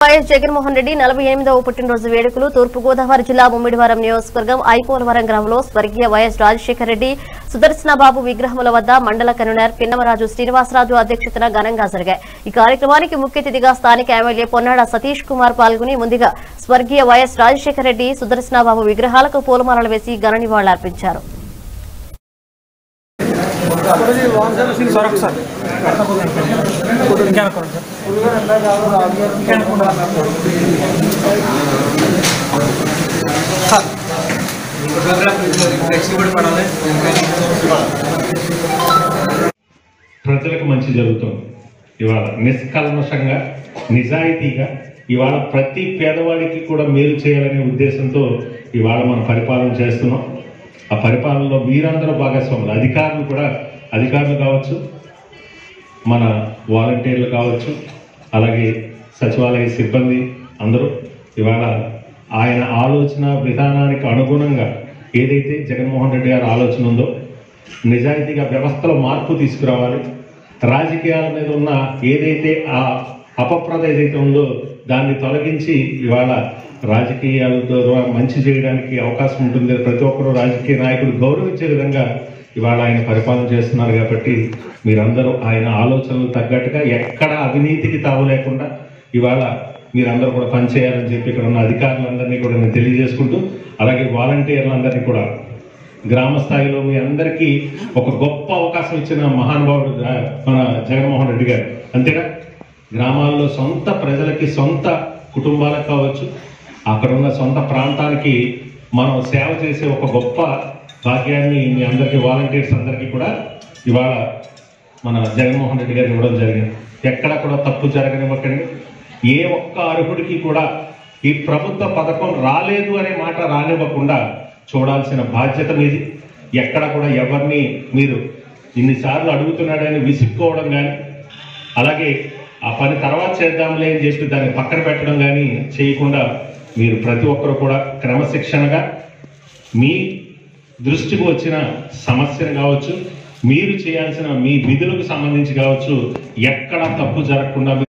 YS Jaganmohan Reddy నలభై ఎనిమిదవ పుట్టినరోజు వేడుకలు తూర్పుగోదావరి జిల్లా ముమ్మిడివరం నియోజకవర్గం ఐపోలవరం గ్రామంలో స్వర్గీయ వైఎస్ రాజశేఖర రెడ్డి సుదర్శనబాబు విగ్రహముల వద్ద మండల కన్వీనర్ పిన్నమరాజు శ్రీనివాసరాజు అధ్యక్షతన ఘనంగా జరిగాయి ఈ కార్యక్రమానికి ముఖ్య అతిథిగా స్థానిక ఎమ్మెల్యే పొన్నాడ సతీష్ కుమార్ పాల్గొని ముందుగా స్వర్గీయ వైఎస్ రాజశేఖర రెడ్డి సుదర్శనబాబు విగ్రహాలకు పూలమాలలు వేసి ఘన నివాళులర్పించారు సార్ ఒకసారి ఇంకా అనుకోండి సార్ ఇంకా అనుకోండి సార్ ప్రజలకు మంచి జరుగుతుంది ఇవాళ నిష్కల్మషంగా నిజాయితీగా ఇవాళ ప్రతి పేదవాడికి కూడా మేలు చేయాలనే ఉద్దేశంతో ఇవాళ మనం పరిపాలన చేస్తున్నాం ఆ పరిపాలనలో మీరందరూ భాగస్వాములు అధికారులు కూడా అధికారులు కావచ్చు మన వాలంటీర్లు కావచ్చు అలాగే సచివాలయ సిబ్బంది అందరూ ఇవాళ ఆయన ఆలోచన విధానానికి అనుగుణంగా ఏదైతే జగన్మోహన్ రెడ్డి గారి ఆలోచన ఉందో నిజాయితీగా వ్యవస్థలో మార్పు తీసుకురావాలి రాజకీయాల మీద ఉన్న ఏదైతే ఆ అపప్రద ఏదైతే ఉందో దాన్ని తొలగించి ఇవాళ రాజకీయాల ద్వారా మంచి చేయడానికి అవకాశం ఉంటుంది ప్రతి ఒక్కరూ రాజకీయ నాయకుడు గౌరవించే విధంగా ఇవాళ ఆయన పరిపాలన చేస్తున్నారు కాబట్టి మీరందరూ ఆయన ఆలోచనలు తగ్గట్టుగా ఎక్కడ అవినీతికి తావు లేకుండా ఇవాళ మీరందరూ కూడా పనిచేయాలని చెప్పి ఇక్కడ ఉన్న అధికారులందరినీ కూడా నేను తెలియజేసుకుంటూ అలాగే వాలంటీర్లందరినీ కూడా గ్రామ స్థాయిలో మీ అందరికీ ఒక గొప్ప అవకాశం ఇచ్చిన మహానుభావుడు ఆ, మన జగన్మోహన్ రెడ్డి గారు అంతేగా గ్రామాల్లో సొంత ప్రజలకి సొంత కుటుంబాలకు కావచ్చు అక్కడ ఉన్న సొంత ప్రాంతానికి మనం సేవ చేసే ఒక గొప్ప భాగ్యాన్ని మీ అందరికీ వాలంటీర్స్ అందరికీ కూడా ఇవాళ మన జగన్మోహన్ రెడ్డి గారు ఇవ్వడం జరిగింది ఎక్కడ కూడా తప్పు జరగనివ్వకండి ఏ ఒక్క అర్హుడికి కూడా ఈ ప్రభుత్వ పథకం రాలేదు అనే మాట రానివ్వకుండా చూడాల్సిన బాధ్యత మీది ఎక్కడ కూడా ఎవరిని మీరు ఇన్నిసార్లు అడుగుతున్నాడని విసుక్కోవడం కానీ అలాగే ఆ పని తర్వాత చేద్దాంలే అని చెప్పి దాన్ని పక్కన పెట్టడం కానీ చేయకుండా మీరు ప్రతి ఒక్కరు కూడా క్రమశిక్షణగా మీ దృష్టికి వచ్చిన సమస్యను కావచ్చు మీరు చేయాల్సిన మీ విధులకు సంబంధించి కావచ్చు ఎక్కడ తప్పు జరగకుండా